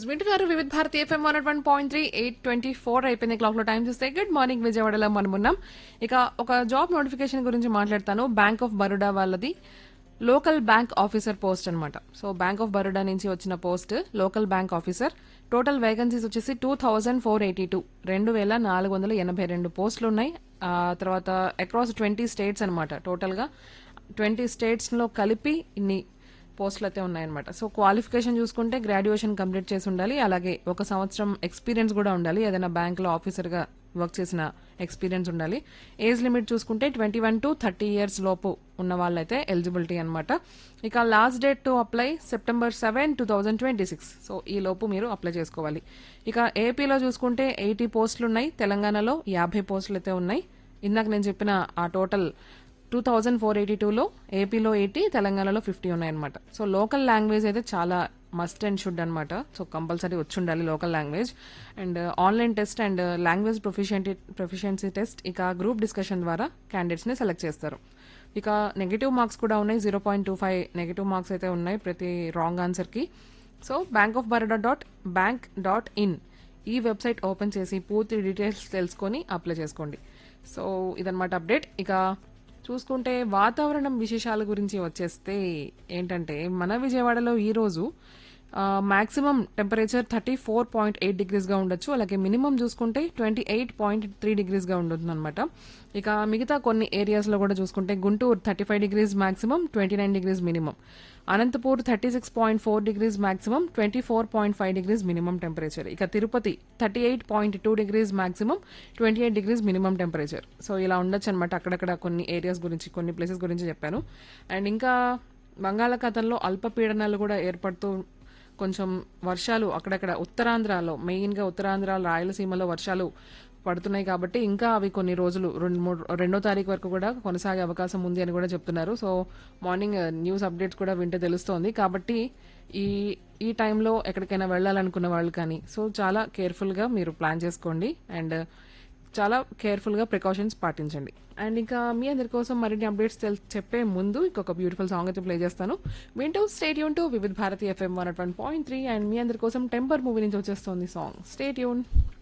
yes వింటున్నారు Vividh Bharati FM one one point three eight twenty four అయిపోయింది clock లో time చూస్తే గుడ్ మార్నింగ్ విజయవాడలో మనం ఉన్నాం ఇక ఒక జాబ్ నోటిఫికేషన్ గురించి మాట్లాడతాను బ్యాంక్ ఆఫ్ బరోడా వాళ్ళది లోకల్ బ్యాంక్ ఆఫీసర్ పోస్ట్ అన్నమాట సో బ్యాంక్ ఆఫ్ బరోడా నుంచి వచ్చిన post local bank officer total vacancies వచ్చేసి two thousand four eighty two రెండు వేల నాలుగు వందల ఎనభై రెండు పోస్టులు ఉన్నాయి ఆ తర్వాత అక్రాస్ ట్వంటీ స్టేట్స్ అనమాట టోటల్గా ట్వంటీ స్టేట్స్లో కలిపి ఇన్ని పోస్టులు అయితే ఉన్నాయన్నమాట సో క్వాలిఫికేషన్ చూసుకుంటే గ్రాడ్యుయేషన్ కంప్లీట్ చేసి ఉండాలి అలాగే ఒక సంవత్సరం ఎక్స్పీరియన్స్ కూడా ఉండాలి ఏదైనా బ్యాంక్లో ఆఫీసర్గా వర్క్ చేసిన ఎక్స్పీరియన్స్ ఉండాలి ఏజ్ లిమిట్ చూసుకుంటే twenty one to thirty years లోపు ఉన్న వాళ్ళైతే ఎలిజిబిలిటీ అనమాట ఇక last date to apply September seven two thousand twenty six so ఈ లోపు మీరు అప్లై చేసుకోవాలి ఇక ఏపీలో చూసుకుంటే ఎయిటీ పోస్టులు ఉన్నాయి తెలంగాణలో యాభై పోస్టులు అయితే ఉన్నాయి ఇందాక నేను చెప్పిన ఆ total two thousand four eighty టూలో ఏపీలో ఎయిటీ తెలంగాణలో ఫిఫ్టీ ఉన్నాయన్నమాట సో లోకల్ లాంగ్వేజ్ అయితే చాలా మస్ట్ అండ్ షుడ్ అనమాట సో కంపల్సరీ వచ్చి ఉండాలి local language and online test and language proficiency proficiency test ఇక గ్రూప్ డిస్కషన్ ద్వారా క్యాండిడేట్స్ని సెలెక్ట్ చేస్తారు ఇక నెగిటివ్ మార్క్స్ కూడా ఉన్నాయి zero point two five negative marks అయితే ఉన్నాయి ప్రతి రాంగ్ ఆన్సర్కి so bank of Baroda dot bank dot in ఈ వెబ్సైట్ ఓపెన్ చేసి పూర్తి డీటెయిల్స్ తెలుసుకొని అప్లై చేసుకోండి సో ఇదన్నమాట అప్డేట్ ఇక చూసుకుంటే వాతావరణం విశేషాల గురించి వచ్చేస్తే ఏంటంటే మన విజయవాడలో ఈరోజు maximum temperature thirty four point eight డిగ్రీస్గా ఉండొచ్చు అలాగే మినిమం చూసుకుంటే ట్వంటీ ఎయిట్ పాయింట్ త్రీ డిగ్రీస్గా ఉంటుంది అనమాట ఇక మిగతా కొన్ని ఏరియాస్లో కూడా చూసుకుంటే Guntur thirty five degrees maximum twenty nine degrees minimum Anantapur thirty six point four degrees maximum twenty four point five degrees minimum temperature ఇక Tirupati thirty eight point two degrees maximum twenty eight degrees minimum temperature so ఇలా ఉండొచ్చు అనమాట అక్కడక్కడ కొన్ని areas గురించి కొన్ని places గురించి చెప్పాను అండ్ ఇంకా బంగాళాఖాతంలో అల్పపీడనాలు కూడా ఏర్పడుతూ కొంచెం వర్షాలు అక్కడక్కడ ఉత్తరాంధ్రలో మెయిన్గా ఉత్తరాంధ్ర రాయలసీమలో వర్షాలు పడుతున్నాయి కాబట్టి ఇంకా అవి కొన్ని రోజులు రెండు మూడు రెండో తారీఖు వరకు కూడా కొనసాగే అవకాశం ఉంది అని కూడా చెప్తున్నారు సో మార్నింగ్ న్యూస్ అప్డేట్స్ కూడా వింటే తెలుస్తోంది కాబట్టి ఈ ఈ టైంలో ఎక్కడికైనా వెళ్ళాలనుకున్న వాళ్ళు కానీ సో చాలా కేర్ఫుల్గా మీరు ప్లాన్ చేసుకోండి అండ్ చాలా కేర్ఫుల్గా ప్రికాషన్స్ పాటించండి అండ్ ఇంకా మీ అందరి కోసం మరిన్ని అప్డేట్స్ తెల్ చెప్పే ముందు ఇంకొక బ్యూటిఫుల్ సాంగ్ అయితే ప్లే చేస్తాను వింటూ stay tuned to Vividh Bharati FM one one point three and మీ అందరి కోసం టెంపర్ మూవీ నుంచి వచ్చేస్తుంది సాంగ్ స్టేట్యూన్